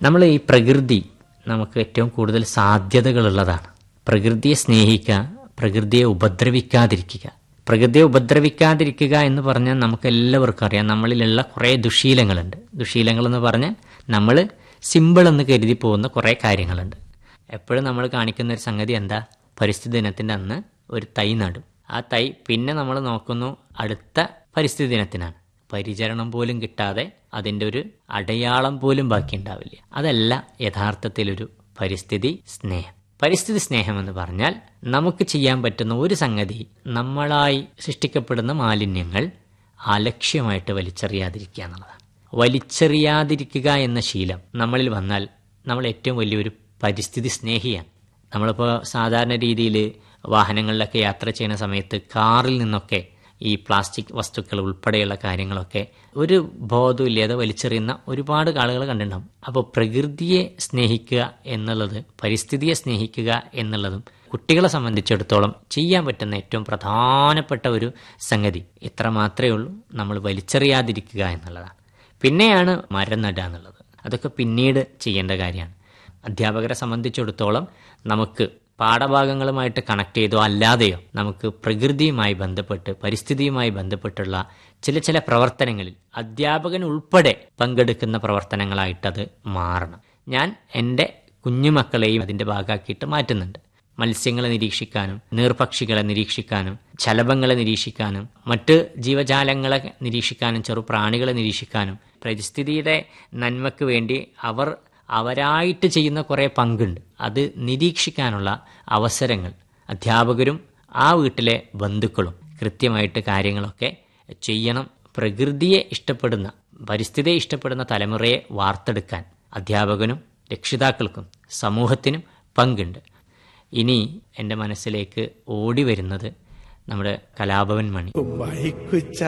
നമ്മൾ ഈ പ്രകൃതി നമുക്ക് ഏറ്റവും കൂടുതൽ സാധ്യതകളുള്ളതാണ് പ്രകൃതിയെ സ്നേഹിക്കുക പ്രകൃതിയെ ഉപദ്രവിക്കാതിരിക്കുക പ്രകൃതിയെ ഉപദ്രവിക്കാതിരിക്കുക എന്ന് പറഞ്ഞാൽ നമുക്ക് എല്ലാവർക്കും അറിയാം നമ്മളിലുള്ള കുറേ ദുശീലങ്ങളുണ്ട് ദുശീലങ്ങൾ എന്ന് പറഞ്ഞാൽ നമ്മൾ സിമ്പിൾ എന്ന് കരുതി പോകുന്ന കുറേ കാര്യങ്ങളുണ്ട് എപ്പോഴും നമ്മൾ കാണിക്കുന്ന ഒരു സംഗതി എന്താ പരിസ്ഥിതി ദിനത്തിൻ്റെ അന്ന് ഒരു തൈ നടും ആ തൈ പിന്നെ നമ്മൾ നോക്കുന്നു അടുത്ത പരിസ്ഥിതി ദിനത്തിനാണ് പരിചരണം പോലും കിട്ടാതെ അതിൻ്റെ ഒരു അടയാളം പോലും ബാക്കി ഉണ്ടാവില്ല അതല്ല യഥാർത്ഥത്തിലൊരു പരിസ്ഥിതി സ്നേഹം പരിസ്ഥിതി സ്നേഹം എന്ന് പറഞ്ഞാൽ നമുക്ക് ചെയ്യാൻ പറ്റുന്ന ഒരു സംഗതി നമ്മളായി സൃഷ്ടിക്കപ്പെടുന്ന മാലിന്യങ്ങൾ അലക്ഷ്യമായിട്ട് വലിച്ചെറിയാതിരിക്കുക എന്നുള്ളതാണ് വലിച്ചെറിയാതിരിക്കുക എന്ന ശീലം നമ്മളിൽ വന്നാൽ നമ്മൾ ഏറ്റവും വലിയൊരു പരിസ്ഥിതി സ്നേഹിയാണ് നമ്മളിപ്പോൾ സാധാരണ രീതിയിൽ വാഹനങ്ങളിലൊക്കെ യാത്ര ചെയ്യുന്ന സമയത്ത് കാറിൽ നിന്നൊക്കെ ഈ പ്ലാസ്റ്റിക് വസ്തുക്കൾ ഉൾപ്പെടെയുള്ള കാര്യങ്ങളൊക്കെ ഒരു ബോധവും ഇല്ലാതെ വലിച്ചെറിയുന്ന ഒരുപാട് ആളുകൾ കണ്ടിട്ടുണ്ടാവും അപ്പോൾ പ്രകൃതിയെ സ്നേഹിക്കുക എന്നുള്ളത് പരിസ്ഥിതിയെ സ്നേഹിക്കുക എന്നുള്ളതും കുട്ടികളെ സംബന്ധിച്ചിടത്തോളം ചെയ്യാൻ പറ്റുന്ന ഏറ്റവും പ്രധാനപ്പെട്ട ഒരു സംഗതി ഇത്ര മാത്രമേ ഉള്ളൂ നമ്മൾ വലിച്ചെറിയാതിരിക്കുക എന്നുള്ളതാണ് പിന്നെയാണ് മരം നടുക എന്നുള്ളത് അതൊക്കെ പിന്നീട് ചെയ്യേണ്ട കാര്യമാണ് അധ്യാപകരെ സംബന്ധിച്ചിടത്തോളം നമുക്ക് പാഠഭാഗങ്ങളുമായിട്ട് കണക്ട് ചെയ്തോ അല്ലാതെയോ നമുക്ക് പ്രകൃതിയുമായി ബന്ധപ്പെട്ട് പരിസ്ഥിതിയുമായി ബന്ധപ്പെട്ടുള്ള ചില ചില പ്രവർത്തനങ്ങളിൽ അധ്യാപകൻ ഉൾപ്പെടെ പങ്കെടുക്കുന്ന പ്രവർത്തനങ്ങളായിട്ടത് മാറണം ഞാൻ എൻ്റെ കുഞ്ഞുമക്കളെയും അതിൻ്റെ ഭാഗമാക്കിയിട്ട് മാറ്റുന്നുണ്ട് മത്സ്യങ്ങളെ നിരീക്ഷിക്കാനും നീർപക്ഷികളെ നിരീക്ഷിക്കാനും ശലഭങ്ങളെ നിരീക്ഷിക്കാനും മറ്റ് ജീവജാലങ്ങളെ നിരീക്ഷിക്കാനും ചെറുപ്രാണികളെ നിരീക്ഷിക്കാനും പരിസ്ഥിതിയുടെ നന്മയ്ക്ക് വേണ്ടി അവർ അവരായിട്ട് ചെയ്യുന്ന കുറേ പങ്കുണ്ട് അത് നിരീക്ഷിക്കാനുള്ള അവസരങ്ങൾ അധ്യാപകരും ആ വീട്ടിലെ ബന്ധുക്കളും കൃത്യമായിട്ട് കാര്യങ്ങളൊക്കെ ചെയ്യണം പ്രകൃതിയെ ഇഷ്ടപ്പെടുന്ന പരിസ്ഥിതിയെ ഇഷ്ടപ്പെടുന്ന തലമുറയെ വാർത്തെടുക്കാൻ അധ്യാപകനും രക്ഷിതാക്കൾക്കും സമൂഹത്തിനും പങ്കുണ്ട് ഇനി എൻ്റെ മനസ്സിലേക്ക് ഓടി വരുന്നത് നമ്മുടെ കലാഭവൻ മണി വൈക്കുച്ച